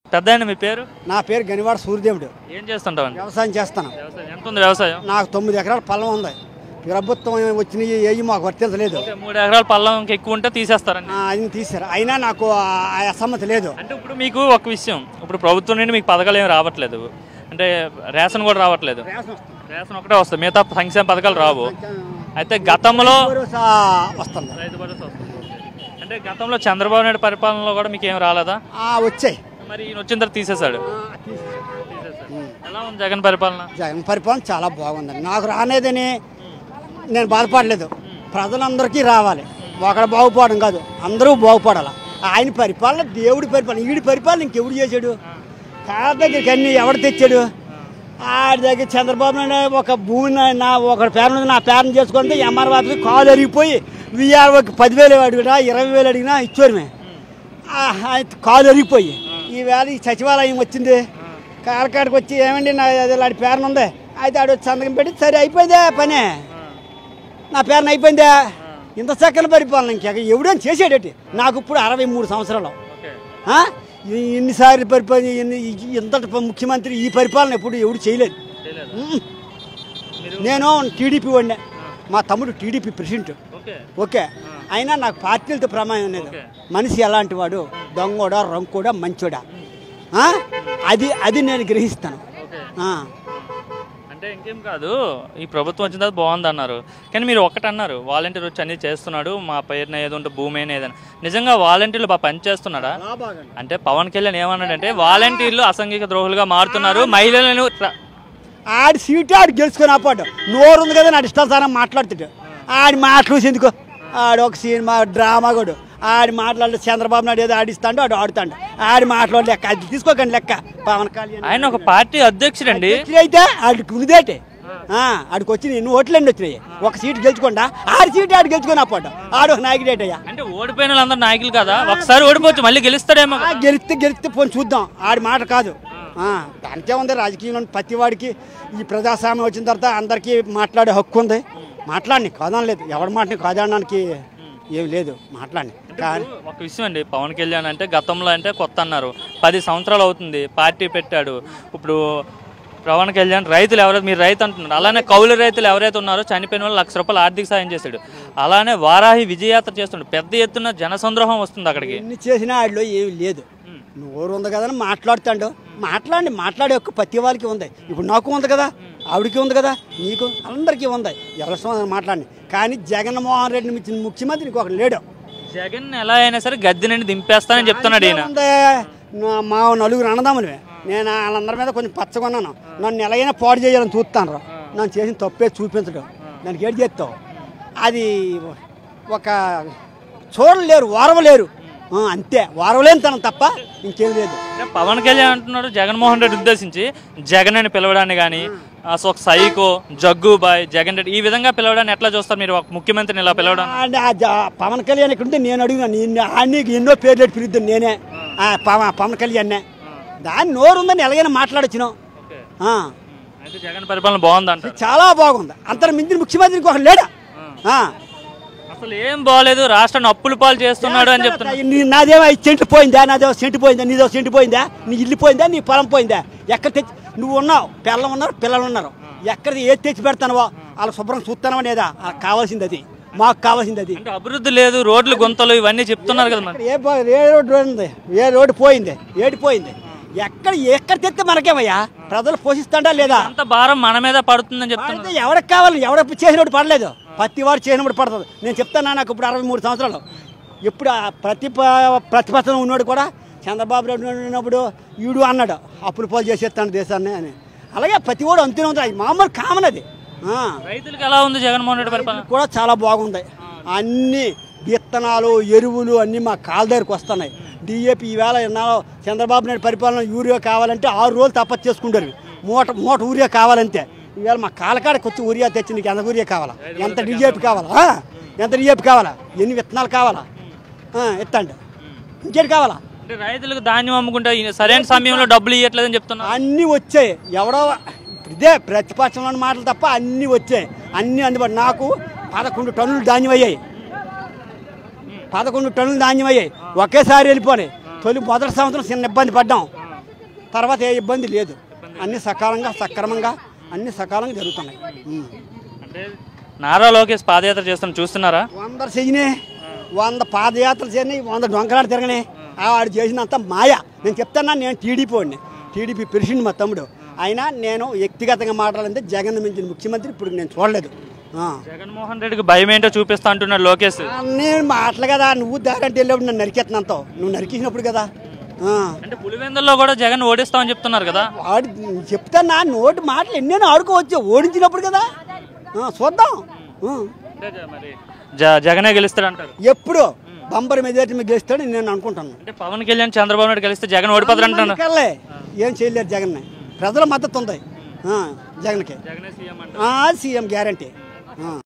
పెద్ద మీ పేరు నా పేరు గనివాడ సూర్యదేవుడు ఏం చేస్తుంటావండి వ్యవసాయం చేస్తాను వ్యవసాయం ఎంత ఉంది వ్యవసాయం నాకు తొమ్మిది ఎకరాల పొలం ఉంది ప్రభుత్వం వచ్చినవి ఏవి మాకు వర్తించలేదు ఓకే, మూడు ఎకరాల పల్లం ఇంకా ఎక్కువ ఉంటే తీసేస్తారండి ఆ, అది తీశారు అయినా నాకు ఆ- ఆ అసమ్మతి లేదు అంటే ఇప్పుడు మీకు ఒక విషయం ఇప్పుడు ప్రభుత్వం నుండి మీకు పథకాలు ఏమి రావట్లేదు అంటే రేషన్ కూడా రావట్లేదు రేషన్ ఒకటే వస్తుంది మిగతా సంక్షేమ పథకాలు రావు అయితే గతంలో భరోసా వస్తుంది రైతు భరోసా వస్తుంది. అంటే గతంలో చంద్రబాబు నాయుడు పరిపాలనలో కూడా మీకు ఏం రాలేదా ఆ, వచ్చాయి మరి ఈయన వచ్చిన తర్వాత తీసేశాడు ఆ, తీశారు. తీసేశాడు. ఎలా ఉంది జగన్ పరిపాలన జగన్ పరిపాలన చాలా బాగుందండి నాకు రానేదని నేను బాధపడలేదు ప్రజలందరికీ రావాలి ఒకడు బాగుపడడం కాదు అందరూ బాగుపడాలి ఆయన పరిపాలన దేవుడి పరిపాలన ఈడి పరిపాలన ఇంకెవడు చేశాడు కాళ్ళ దగ్గరికి అన్ని ఎవడు తెచ్చాడు ఆడి దగ్గర చంద్రబాబు నాయుడు ఒక భూమిని నా ఒక పేరు నా పేరుని చేసుకుంటే ఎంఆర్ ఆఫీస్ కాలు అరిగిపోయి విఆర్ఓకి పదివేలు అడిగినా ఇరవై వేలు అడిగినా ఇచ్చారు మేము ఆ, ఆయన కాలు అరిగిపోయి ఈవేళ ఈ సచివాలయం వచ్చింది కాలకాడికి వచ్చి ఏమండి నా అది ఆడి పేరున ఉంది అయితే ఆడు వచ్చి సంతకం పెట్టి సరే అయిపోయిందే పని నా పేరున అయిపోయిందే ఇంత చక్కని పరిపాలన ఇంక ఎవడని చేసాడేటి నాకు ఇప్పుడు అరవై మూడు సంవత్సరాలు ఓకే ఆ? ఈ- ఇన్నిసార్లు పరిపాలన ఇన్ని- ఈ- ఇంతటి ముఖ్యమంత్రి ఈ పరిపాలన ఎప్పుడు ఎవడు చేయలేదు తెలియదు ఉమ్. నేను టీడీపీ వాడినే మా తమ్ముడు టీడీపీ ప్రెసిడెంట్ ఓకే ఓకే అయినా నాకు పార్టీలతో ప్రమాదం లేదు ఓకే. మనిషి ఎలాంటి వాడు దొంగోడా రంకోడా మంచోడా ఆ? అది అది నేను గ్రహిస్తాను ఓకే ఆ. అంటే ఇంకేం కాదు ఈ ప్రభుత్వం వచ్చిన తర్వాత బాగుంది అన్నారు కానీ మీరు ఒక్కటి అన్నారు వాలంటీర్ వచ్చి అన్ని చేస్తున్నాడు మా పేరున ఏదో ఉంటే భూమి అయినా ఏదైనా నిజంగా వాలంటీర్లు బాగా పని చేస్తున్నాడా అంటే పవన్ కళ్యాణ్ ఏమన్నాడంటే వాలంటీర్లు అసంఘిక ద్రోహులుగా మారుతున్నారు మహిళలను ట్ర- ఆడి సీటు ఆడు గెలుచుకొని ఆపాడు నోరు ఉంది కదా నా ఇష్టాసారం మాట్లాడుతాడు ఆడి మాటలు ఎందుకు ఆడు ఒక సినిమా డ్రామా కూడా ఆడి మాట్లాడు చంద్రబాబు నాయుడు ఏదో ఆడిస్తాడు ఆడు ఆడుతాడు ఆడి మాట్లాడు లెక్క అది తీసుకోకండి లెక్క పవన్ కళ్యాణ్ ఆయన ఒక పార్టీ అధ్యక్షుడండి అధ్యక్షుడు అయితే ఆడికి ఉన్నదేటే ఆ, ఆడికి వచ్చిన ఎన్ని ఓట్లన్నీ వచ్చినాయి ఒక సీటు గెలుచుకోండా ఆడి సీటు ఆడు గెలుచుకొని ఆపాడు ఆడు ఒక నాయకుడేటయ్యా అంటే ఓడిపోయిన వాళ్ళందరూ నాయకులు కదా ఒకసారి ఓడిపోవచ్చు మళ్ళీ గెలుస్తాడేమో ఆ, గెలిస్తే గెలిస్తే పోనీ చూద్దాం ఆడి మాట కాదు ఆ, దానికే ఉంది రాజకీయంలో ప్రతి వాడికి ఈ ప్రజాస్వామ్యం వచ్చిన తర్వాత అందరికీ మాట్లాడే హక్కు ఉంది మాట్లాడి కాదని లేదు ఎవరి మాటని కాదనడానికి ఏం లేదు మాట్లాడి కానీ ఒక విషయం అండి పవన్ కళ్యాణ్ అంటే గతంలో అంటే కొత్త అన్నారు పది సంవత్సరాలు అవుతుంది పార్టీ పెట్టాడు ఇప్పుడు పవన్ కళ్యాణ్ రైతులు ఎవరైతే మీరు రైతు అంటున్నారు అలానే కౌలు రైతులు ఎవరైతే ఉన్నారో చనిపోయిన వాళ్ళు లక్ష రూపాయలు ఆర్థిక సాయం చేశాడు అలానే వారాహి విజయయాత్ర చేస్తున్నాడు పెద్ద ఎత్తున జనసంద్రోహం వస్తుంది అక్కడికి ఎన్ని చేసినా ఆడిలో ఏమి లేదు నోరు ఉంది కదా అని మాట్లాడుతాడు మాట్లాడి మాట్లాడే ఒక్క ప్రతి వాళ్ళకి ఉంది ఇప్పుడు నాకు ఉంది కదా ఆవిడకి ఉంది కదా నీకు అందరికీ ఉంది ఎవరి మాట్లాడి కానీ జగన్మోహన్ రెడ్డిని మించిన ముఖ్యమంత్రి ఇంకొకటి లేడు జగన్ ఎలా అయినా సరే గద్దె నుండి దింపేస్తానని చెప్తున్నాడు ఈయన ఉంది. నా- మా నలుగురు అన్నదమ్ములే నేను వాళ్ళందరి మీద కొంచెం పచ్చగొన్నాను నన్ను ఎలాగైనా పాడు చేయాలని చూస్తాను రా నన్ను చేసిన తప్పే చూపించడం దానికి ఏడు చేస్తావు అది ఒక చూడలేరు వారవలేరు ఆ, అంతే వారవలేని తనం తప్ప ఇంకేం లేదు అంటే పవన్ కళ్యాణ్ అంటున్నాడు జగన్మోహన్ రెడ్డి ఉద్దేశించి జగన్ అని పిలవడాన్ని కానీ ఒక సైకో జగ్గు బాయ్ జగన్ రెడ్డి ఈ విధంగా పిలవడాన్ని ఎట్లా చూస్తారు మీరు ఒక ముఖ్యమంత్రిని ఇలా పిలవడం అంటే ఆ జ- పవన్ కళ్యాణ్ ఇక్కడ ఉంటే నేను అడిగినా నేను ఆయనకి ఎన్నో పేర్లు పెట్టి పిలుద్దాను నేనే ఆ, పవ- పవన్ కళ్యాణ్నే దాని నోరు ఉందని ఎలాగైనా మాట్లాడొచ్చును ఆ. అయితే జగన్ పరిపాలన బాగుంది అంటారు చాలా బాగుంది అంతకు మించిన ముఖ్యమంత్రి ఇంకొకటి లేడా ఆ. అసలు ఏం బాగాలేదు రాష్ట్రాన్ని అప్పులు పాలు చేస్తున్నాడు అని చెప్తున్నారు నీ- నాదేమో ఐదు సెంట్లు పోయిందా నాదేమో సెంటు పోయిందా నీదో సెంటు పోయిందా నీ ఇల్లు పోయిందా నీ పొలం పోయిందా ఎక్కడ తెచ్చి నువ్వు ఉన్నావు పిల్లలు ఉన్నారు పిల్లలు ఉన్నారు ఎక్కడ ఏది తెచ్చి పెడతానవో వాళ్ళ శుభ్రం చూస్తానవా లేదా వాళ్ళకి కావాల్సింది అది మాకు కావాల్సింది అది అంటే అభివృద్ధి లేదు రోడ్లు గుంతలు ఇవన్నీ చెప్తున్నారు కదా మరి ఇక్కడ ఏ బా- ఏ రోడ్డు ఉంది ఏ రోడ్డు పోయింది ఏడు పోయింది ఎక్కడ ఎక్కడ తెస్తే మనకేమయ్యా ప్రజలు పోషిస్తాడా లేదా అంత భారం మన మీద పడుతుందని చెప్తున్నారు పడితే ఎవరికి కావాలి ఎవడ చేసినప్పుడు పడలేదు ప్రతి వాడు చేసినప్పుడు పడుతుంది నేను చెప్తాను నాకు ఇప్పుడు అరవై మూడు సంవత్సరాలు ఇప్పుడు ఆ ప్రతి ప- ప్రతిపక్షం ఉన్నాడు కూడా చంద్రబాబు నాయుడు ఉన్నప్పుడు ఈడు అన్నాడు అప్పులు పాలు చేసేస్తాను దేశాన్ని అని అలాగే ప్రతి వాడు అంతనే ఉంది అది మామూలు కామన్ అది ఆ. రైతులకు ఎలా ఉంది జగన్మోహన్ రెడ్డి పరిపాలన కూడా చాలా బాగుంది అన్ని విత్తనాలు ఎరువులు అన్నీ మా కాళ్ళ దగ్గరకు వస్తున్నాయి డిఏపి ఈవేళ ఎన్నాళ్ళు చంద్రబాబు నాయుడు పరిపాలన యూరియా కావాలంటే ఆరు రోజులు తపస్సు చేసుకుంటారు మూట మూట ఊరియా కావాలంటే ఈవేళ మా కాలకాడకి వచ్చి ఊరియా తెచ్చి నీకు ఎంత ఊరియా కావాలా ఎంత డిఏపి కావాలా ఆ? ఎంత డిఏపి కావాలా ఎన్ని విత్తనాలు కావాలా ఆ, ఎత్తండి ఇంకేటి కావాలా అంటే రైతులకు ధాన్యం అమ్ముకుంటే ఈయన సరైన సమయంలో డబ్బులు ఇవ్వట్లేదని చెప్తున్నారు అన్నీ వచ్చాయి ఎవడో ఇదే ప్రతిపక్షంలోని మాటలు తప్ప అన్నీ వచ్చాయి అన్నీ అందుబాటు నాకు పదకొండు టన్నులు ధాన్యం అయ్యాయి పదకొండు టన్నులు ధాన్యం అయ్యాయి ఒకేసారి వెళ్ళిపోయి తొలి మొదటి సంవత్సరం చిన్న ఇబ్బంది పడ్డాం తర్వాత ఏ ఇబ్బంది లేదు అన్ని సకాలంగా సక్రమంగా అన్ని సకాలంగా జరుగుతున్నాయి ఉం. అంటే నారా లోకేష్ పాదయాత్ర చేస్తున్న చూస్తున్నారా వంద చెయ్యనే వంద పాదయాత్రలు చేయని వంద డొంకలాడు తిరగనే ఆ వాడు చేసినంత మాయ నేను చెప్తాను నేను టీడీపీ వాడిని టీడీపీ ప్రెసిడెంట్ మా తమ్ముడు అయినా నేను వ్యక్తిగతంగా మాట్లాడాలంటే జగన్ మించిన ముఖ్యమంత్రి ఇప్పుడు నేను చూడలేదు ఆ. జగన్మోహన్ రెడ్డికి భయం ఏంటో చూపిస్తా అంటున్నాడు లోకేష్ ఆ, నేను మాటలు కదా నువ్వు దారంటే వెళ్ళేప్పుడు నన్ను నరికెత్తున్నంత నువ్వు నరికేసినప్పుడు కదా ఆ. అంటే పులివెందుల్లో కూడా జగన్ ఓడిస్తామని చెప్తున్నారు కదా వాడు చెప్తా నా నోటి మాటలు ఎన్నైనా ఆడుకోవచ్చు ఓడించినప్పుడు కదా ఆ, చూద్దాం ఆ. అంటే జ- మరి జ- జగనే గెలుస్తాడు అంటారు ఎప్పుడు బంబర్ మెజార్టీ మీద గెలుస్తాడు నేను అనుకుంటాను అంటే పవన్ కళ్యాణ్ చంద్రబాబు నాయుడు కలిస్తే జగన్ ఓడిపోతారు అంటున్నారు కల్లే ఏం చేయలేరు జగన్ ప్రజల మద్దతు ఉంది ఆ, జగన్కి జగనే సీఎం ఆ, సీఎం గ్యారంటీ